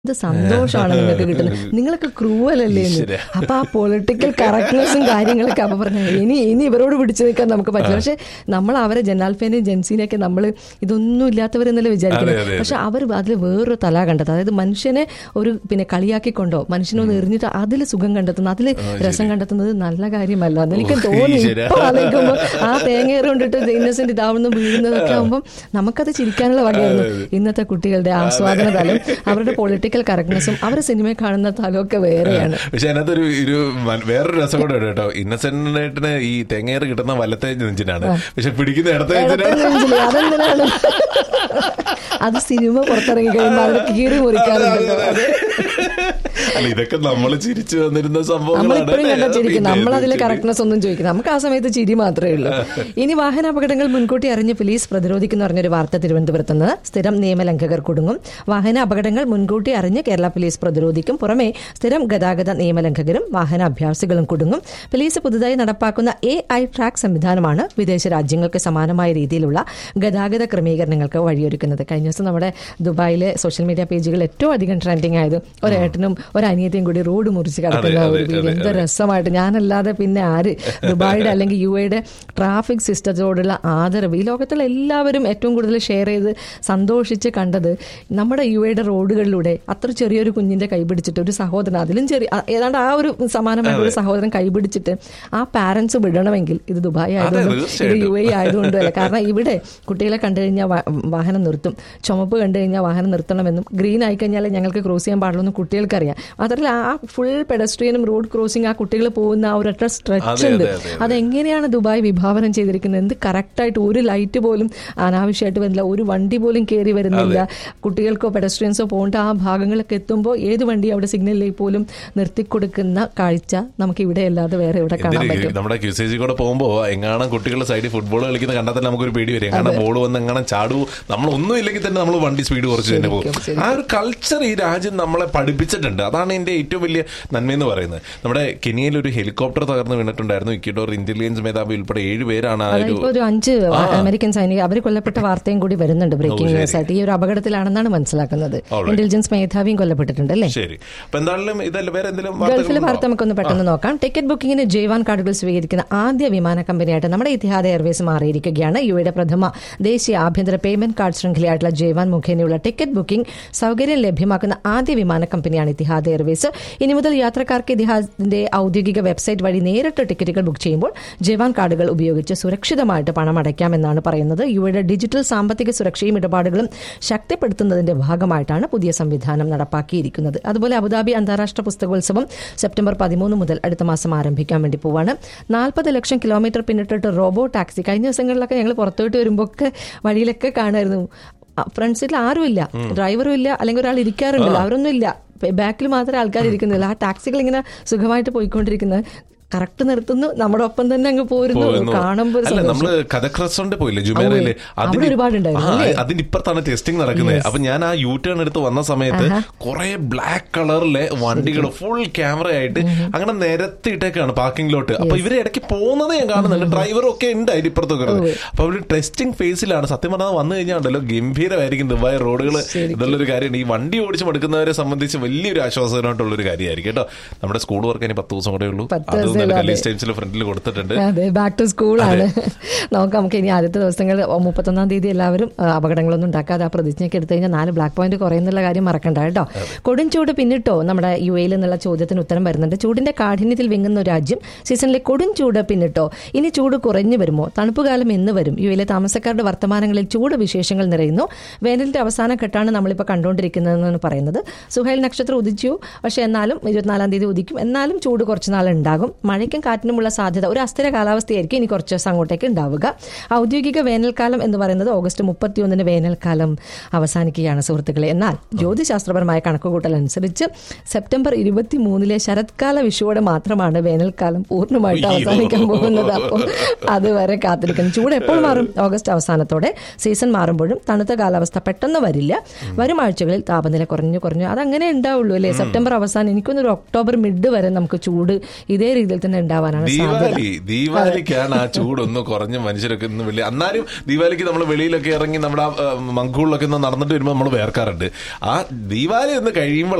ഇത് സന്തോഷമാണ് നിങ്ങൾക്ക് കിട്ടുന്നത് നിങ്ങളൊക്കെ ക്രൂവലല്ലേ എന്ന് ഈശ്വരാ. അപ്പൊ ആ പൊളിറ്റിക്കൽ കറക്റ്റ്നെസ്സും കാര്യങ്ങളൊക്കെ അപ്പൊ പറഞ്ഞു ഇനി ഇനി ഇവരോട് പിടിച്ചു നിൽക്കാൻ നമുക്ക് പറ്റില്ല പക്ഷെ നമ്മൾ അവരെ ജനാൽഫേനെയും ജെൻസിനെയൊക്കെ നമ്മൾ ഇതൊന്നും ഇല്ലാത്തവരെന്നല്ലേ അതെ, വിചാരിക്കുന്നത് അതെ, പക്ഷെ അവർ അതിൽ വേറൊരു തല കണ്ടെത്തും അതായത് മനുഷ്യനെ ഒരു പിന്നെ കളിയാക്കിക്കൊണ്ടോ മനുഷ്യനൊന്ന് എറിഞ്ഞിട്ട് അതിൽ സുഖം കണ്ടെത്തുന്നത് അതിൽ രസം കണ്ടെത്തുന്നത് നല്ല കാര്യമല്ല അതെനിക്ക് ഓ, തോന്നി ഈശ്വരാ. ഇപ്പൊ ആലോചിക്കുമ്പോൾ ആ തേങ്ങ കൊണ്ടിട്ട് ഇന്നസെന്റ് ഇതാവുന്ന വീഴുന്നതൊക്കെ ആകുമ്പോൾ നമുക്കത് ചിരിക്കാനുള്ള വകയായിരുന്നു ഇന്നത്തെ കുട്ടികളുടെ ആസ്വാദന തലം അവരുടെ പൊളിറ്റിക്കൽ കറക്റ്റ്നെസ്സും അവരുടെ സിനിമയെ കാണുന്ന തലമൊക്കെ വേറെയാണ് പക്ഷെ അതിനകത്തൊരു ഒരു മൻ- വേറൊരു രസം കൂടെ ഉണ്ട് കേട്ടോ ഇന്നസെന്റിന് ഈ തേങ്ങേറ് കിട്ടുന്ന വലത്തെ നെഞ്ചിനാണ് പക്ഷെ പിടിക്കുന്ന ഇടത്തെ ഇടത്തെ നെഞ്ചിനാണ് നെഞ്ചില് അതെന്തിനാണ് അത് സിനിമ പുറത്തിറങ്ങി കഴിയുമ്പോൾ അവിടെ കീറി മുറിക്കാറുണ്ടല്ലോ അത് അല്ല ഇതൊക്കെ നമ്മൾ ചിരിച്ചു വന്നിരുന്ന സംഭവങ്ങളാണ് നമ്മളിപ്പോഴും കണ്ടാ ചിരിക്കും പിന്നെ നമ്മൾ അതിലെ ശരി. കറക്റ്റ്നെസ് ഒന്നും ചോദിക്കും നമുക്ക് ആ സമയത്ത് ചിരി മാത്രമേ ഉള്ളൂ ഇനി വാഹന അപകടങ്ങൾ മുൻകൂട്ടി അറിഞ്ഞ് പോലീസ് പ്രതിരോധിക്കുന്ന പറഞ്ഞൊരു വാർത്ത തിരുവനന്തപുരത്ത് നിന്ന് സ്ഥിരം നിയമലംഘകർ കുടുങ്ങും വാഹന അപകടങ്ങൾ മുൻകൂട്ടി അറിഞ്ഞ് കേരള പോലീസ് പ്രതിരോധിക്കും പുറമെ സ്ഥിരം ഗതാഗത നിയമലംഘകരും വാഹന അഭ്യാസികളും കുടുങ്ങും പോലീസ് പുതുതായി നടപ്പാക്കുന്ന എ ഐ ട്രാക്ക് സംവിധാനമാണ് വിദേശ രാജ്യങ്ങൾക്ക് സമാനമായ രീതിയിലുള്ള ഗതാഗത ക്രമീകരണങ്ങൾക്ക് വഴിയൊരുക്കുന്നത് കഴിഞ്ഞ ദിവസം നമ്മുടെ ദുബായിലെ സോഷ്യൽ മീഡിയ പേജുകൾ ഏറ്റവും അധികം ട്രെൻഡിങ് ആയത് ഒരേട്ടനും ഒരനിയത്തിയും കൂടി റോഡ് മുറിച്ച് കിടക്കുന്ന അതെ, ഒരു അതെ, വീഡിയോ എന്ത് രസമായിട്ട് ഞാനല്ലാതെ പിന്നെ ആര് ദുബായിയുടെ അല്ലെങ്കിൽ യു എയുടെ ട്രാഫിക് സിസ്റ്റത്തോടുള്ള ആദരവ് ഈ ലോകത്തുള്ള എല്ലാവരും ഏറ്റവും കൂടുതൽ ഷെയർ ചെയ്ത് സന്തോഷിച്ച് കണ്ടത് നമ്മുടെ യു എയുടെ റോഡുകളിലൂടെ അത്ര ചെറിയൊരു കുഞ്ഞിന്റെ കൈപിടിച്ചിട്ട് ഒരു സഹോദരൻ അതിലും ചെറിയ ആ, ഏതാണ്ട് ആ ഒരു സമാനമായ ഒരു സഹോദരൻ കൈപിടിച്ചിട്ട് ആ പാരന്റ്സ് വിടണമെങ്കിൽ ഇത് ദുബായ് ആയതുകൊണ്ടും ഇത് തീർച്ചയായിട്ടും. യു എ ആയതുകൊണ്ടും അല്ല കാരണം ഇവിടെ കുട്ടികളെ കണ്ടു കഴിഞ്ഞാൽ വാ- വാഹനം നിർത്തും ചുമപ്പ് കണ്ടു കഴിഞ്ഞാൽ വാഹനം നിർത്തണമെന്നും ഗ്രീൻ ആയി കഴിഞ്ഞാൽ ഞങ്ങൾക്ക് ക്രോസ് ചെയ്യാൻ പാടുള്ളൂ കുട്ടികൾക്കറിയാം മാത്രമല്ല ആ ഫുൾ പെഡസ്ട്രിയനും റോഡ് ക്രോസിംഗ് ആ കുട്ടികൾ പോകുന്ന ആ ഒരൊറ്റ സ്ട്രെച്ച് അതെ, ഉണ്ട് അതെ, അതെ, അതെ. അതെങ്ങനെയാണ് ദുബായ് വിഭാവനം ചെയ്തിരിക്കുന്നത് എന്ത് കറക്റ്റായിട്ട് ഒരു ലൈറ്റ് പോലും അനാവശ്യമായിട്ട് വരുന്നില്ല ഒരു വണ്ടി പോലും കയറി വരുന്നില്ല കുട്ടികൾക്കോ പെഡസ്ട്രിയൻസോ പോകേണ്ട ആ ഭാഗങ്ങളൊക്കെ എത്തുമ്പോൾ ഏത് വണ്ടി അവിടെ സിഗ്നലിലേക്ക് പോലും നിർത്തിക്കൊടുക്കുന്ന കാഴ്ച നമുക്ക് ഇവിടെ അല്ലാതെ വേറെ എവിടെ കാണാൻ എന്തിന് പറ്റും നമ്മുടെ ക്യൂസേജി കൂടെ പോകുമ്പോ എങ്ങാണം കുട്ടികളുടെ സൈഡിൽ ഫുട്ബോൾ കളിക്കുന്ന കണ്ടാൽ തന്നെ നമുക്കൊരു പേടി വരും എങ്ങനെ ബോൾ വന്ന് എങ്ങനെ ചാടൂ നമ്മൾ ഒന്നും ഇല്ലെങ്കിൽ തന്നെ നമ്മൾ വണ്ടി സ്പീഡ് കുറച്ച് തന്നെ പോകും ശരിക്കും, ആ ഒരു കൾച്ചർ ഈ രാജ്യം നമ്മളെ പഠിപ്പിച്ചിട്ടുണ്ട് അതാണ് എന്റെ ഏറ്റവും വലിയ നന്മയെന്ന് പറയുന്നത് നമ്മുടെ കെനിയയിൽ ഒരു ഹെലികോപ്റ്റർ തകർന്ന് വീണിട്ടുണ്ടായിരുന്നു ഇക്കിഡോർ ഇന്റലിജൻസ് മേധാവി ഉൾപ്പെടെ ഏഴ് പേരാണ് ആ ഒരു ഇപ്പൊ ഒരു അഞ്ച് അമേരിക്കൻ സൈനിക അവർ കൊല്ലപ്പെട്ട വാർത്തയും കൂടി വരുന്നുണ്ട് ബ്രേക്കിംഗ് ന്യൂസ് ആയിട്ട് ഈ ഒരു അപകടത്തിലാണെന്നാണ് മനസ്സിലാക്കുന്നത് Alright. ഇന്റലിജൻസ് മേധാവിയും കൊല്ലപ്പെട്ടിട്ടുണ്ട് അല്ലേ ശരി അപ്പൊ എന്തായാലും ഇതല്ല വേറെ എന്തെങ്കിലും ഗൾഫിലെ വാർത്തകൾ വാർത്ത നമുക്കൊന്ന് പെട്ടെന്ന് നോക്കാം ടിക്കറ്റ് ബുക്കിംഗിന് ജയ്വാൻ കാർഡുകൾ സ്വീകരിക്കുന്ന ആദ്യ വിമാന കമ്പനിയായിട്ട് നമ്മുടെ ഇത്തിഹാദ് എയർവേസ് മാറിയിരിക്കുകയാണ് യുഎയുടെ പ്രഥമ ദേശീയ ആഭ്യന്തര പേയ്മെന്റ് കാർഡ് ശൃംഖലയായിട്ടുള്ള ജയ്വാൻ മുഖേനയുള്ള ടിക്കറ്റ് ബുക്കിംഗ് സൗകര്യം ലഭ്യമാക്കുന്ന ആദ്യ വിമാന കമ്പനിയാണ് ഇത്തിഹാദ് എയർവേസ് ഇനി മുതൽ യാത്രക്കാർക്ക് ഇതിഹാദിന്റെ ഔദ്യോഗിക വെബ്സൈറ്റ് വഴി നേരിട്ട് ടിക്കറ്റുകൾ ബുക്ക് ചെയ്യുമ്പോൾ ജയ്വാൻ കാർഡുകൾ ഉപയോഗിച്ച് സുരക്ഷിതമായിട്ട് പണം അടയ്ക്കാമെന്നാണ് പറയുന്നത് യുഎയുടെ ഡിജിറ്റൽ സാമ്പത്തിക സുരക്ഷയും ഇടപാടുകളും ശക്തിപ്പെടുത്തുന്നതിന്റെ ഭാഗമായിട്ടാണ് പുതിയ സംവിധാനം നടപ്പാക്കിയിരിക്കുന്നത് അതുപോലെ അബുദാബി അന്താരാഷ്ട്ര പുസ്തകോത്സവം സെപ്റ്റംബർ പതിമൂന്ന് മുതൽ അടുത്ത മാസം ആരംഭിക്കാൻ വേണ്ടി പോവാണ് നാൽപ്പത് ലക്ഷം കിലോമീറ്റർ പിന്നിട്ടിട്ട് റോബോ ടാക്സി കഴിഞ്ഞ ദിവസങ്ങളിലൊക്കെ ഞങ്ങൾ പുറത്തോട്ട് വരുമ്പോൾ ഒക്കെ വഴിയിലൊക്കെ കാണായിരുന്നു ഫ്രണ്ട് സീറ്റിൽ ആരുമില്ല ഡ്രൈവറും ഇല്ല അല്ലെങ്കിൽ ഒരാൾ ഇരിക്കാറുണ്ടല്ലോ അവരൊന്നും ഇല്ല ബാക്കിൽ മാത്രമേ ആൾക്കാർ ഇരിക്കുന്നില്ല ആ ടാക്സികൾ ഇങ്ങനെ സുഖമായിട്ട് പോയിക്കൊണ്ടിരിക്കുന്നത് കറക്റ്റ് നിർത്തുന്നു നമ്മുടെ ഒപ്പം തന്നെ അങ്ങ് പോരുന്നു പോയിരുന്നു. കാണുമ്പോൾ ഒരു അല്ല സന്തോഷം. നമ്മള് കഥക് റെസ്റ്റോറന്റ് പോയില്ലേ ജുമേറയില് അവിടെ ഒരുപാടുണ്ടായിരുന്നു, അല്ലേ? അതിന്റെ ഇപ്പുറത്താണ് ടെസ്റ്റിംഗ് നടക്കുന്നത് അപ്പൊ ഞാൻ ആ യൂ ടേൺ എടുത്ത് വന്ന സമയത്ത് കുറെ ബ്ലാക്ക് കളറിലെ വണ്ടികൾ ഫുൾ ക്യാമറ ആയിട്ട് അങ്ങനെ നിരത്തിയിട്ടേക്കാണ് പാർക്കിംഗ് ലോട്ട് അപ്പൊ ഇവര് ഇടയ്ക്ക് പോകുന്നത് ഞാൻ കാണുന്നുണ്ട് ഡ്രൈവറും ഒക്കെ ഉണ്ട് അതിന്റെ ഇപ്പുറത്തൊക്കെ ഉള്ളത്. അപ്പൊ അവര് ടെസ്റ്റിംഗ് ഫേസിലാണ് സത്യം പറഞ്ഞാൽ വന്നു കഴിഞ്ഞാൽ ഉണ്ടല്ലോ ഗംഭീരമായിരിക്കും ദുബായ് റോഡുകൾ ഇതുള്ളൊരു കാര്യമാണ് ഈ വണ്ടി ഓടിച്ച് മടുക്കുന്നവരെ സംബന്ധിച്ച് വലിയൊരു ആശ്വാസകരമായിട്ടുള്ള ഒരു കാര്യമായിരിക്കും കേട്ടോ നമ്മുടെ സ്കൂൾ വർക്ക് ഇനി പത്ത് ദിവസം കൂടെ ഉള്ളൂ പത്ത് അത് ദിവസമേ ഉള്ളൂ, കലീസ് അതെ. ടൈംസിൽ ഫ്രണ്ടിൽ കൊടുത്തിട്ടുണ്ട് അതെ ബാക്ക് ടു സ്കൂളാണ് നോക്കാം നമുക്ക് ഇനി ആദ്യത്തെ ദിവസങ്ങൾ മുപ്പത്തൊന്നാം തീയതി എല്ലാവരും ആ, അപകടങ്ങളൊന്നും ഉണ്ടാക്കാതെ ആ പ്രതിജ്ഞയ്ക്ക് എടുത്തു കഴിഞ്ഞാൽ നാല് ബ്ലാക്ക് പോയിന്റ് കുറയുന്നുള്ള കാര്യം മറക്കണ്ട കേട്ടോ കൊടും ചൂട് പിന്നിട്ടോ നമ്മുടെ യു എയിൽ എന്നുള്ള ചോദ്യത്തിന് ഉത്തരം വരുന്നുണ്ട് ചൂടിന്റെ കാഠിന്യത്തിൽ വിങ്ങുന്ന ഒരു രാജ്യം സീസണിലെ കൊടും ചൂട് പിന്നിട്ടോ ഇനി ചൂട് കുറഞ്ഞു വരുമോ തണുപ്പുകാലം എന്ന് വരും യു എയിലെ താമസക്കാരുടെ വർത്തമാനങ്ങളിൽ ചൂട് വിശേഷങ്ങൾ നിറയുന്നു വേനലിന്റെ അവസാന ഘട്ടമാണ് നമ്മളിപ്പോൾ കണ്ടുകൊണ്ടിരിക്കുന്നതെന്നാണ് പറയുന്നത് സുഹൈൽ നക്ഷത്രം ഉദിച്ചു പക്ഷേ എന്നാലും ഇരുപത്തിനാലാം തീയതി ഉദിക്കും എന്നാലും ചൂട് കുറച്ച് നാൾ ഉണ്ടാകും മഴയ്ക്കും കാറ്റിനുമുള്ള സാധ്യത ഒരു അസ്ഥിര കാലാവസ്ഥയായിരിക്കും ഇനി കുറച്ച് ദിവസം അങ്ങോട്ടേക്ക് ഉണ്ടാവുക ഔദ്യോഗിക വേനൽക്കാലം എന്ന് പറയുന്നത് ഓഗസ്റ്റ് മുപ്പത്തിയൊന്നിന് വേനൽക്കാലം അവസാനിക്കുകയാണ് സുഹൃത്തുക്കളെ എന്നാൽ ജ്യോതിശാസ്ത്രപരമായ കണക്കുകൂട്ടൽ അനുസരിച്ച് സെപ്റ്റംബർ ഇരുപത്തി മൂന്നിലെ ശരത്കാല വിഷുവോടെ മാത്രമാണ് വേനൽക്കാലം പൂർണ്ണമായിട്ട് അയ്യോ. അവസാനിക്കാൻ പോകുന്നത് അപ്പോൾ അതുവരെ കാത്തിരിക്കുന്നു ചൂട് എപ്പോൾ മാറും ഓഗസ്റ്റ് അവസാനത്തോടെ സീസൺ മാറുമ്പോഴും തണുത്ത കാലാവസ്ഥ പെട്ടെന്ന് വരില്ല വരും ആഴ്ചകളിൽ താപനില കുറഞ്ഞു കുറഞ്ഞു അതങ്ങനെ ഉണ്ടാവുള്ളൂ അല്ലേ സെപ്റ്റംബർ അവസാനം എനിക്കൊന്നൊരു ഒക്ടോബർ മിഡ് വരെ നമുക്ക് ചൂട് ഇതേ രീതിയിൽ തന്നെ ഉണ്ടാവാനാണ് സാധ്യത ദീപാവലി ദീപാവലിക്കാണ് ആ ചൂടൊന്ന് കുറഞ്ഞ് മനുഷ്യരൊക്കെ ഇന്ന് വലിയ എന്നാലും ദീപാവലിക്ക് നമ്മൾ വെളിയിലൊക്കെ ഇറങ്ങി നമ്മുടെ ആ, ആ, മങ്കൂളിലൊക്കെ ഒന്ന് നടന്നിട്ട് വരുമ്പോൾ നമ്മൾ വേർക്കാറുണ്ട് ആ ദീപാവലി ഒന്ന് കഴിയുമ്പോൾ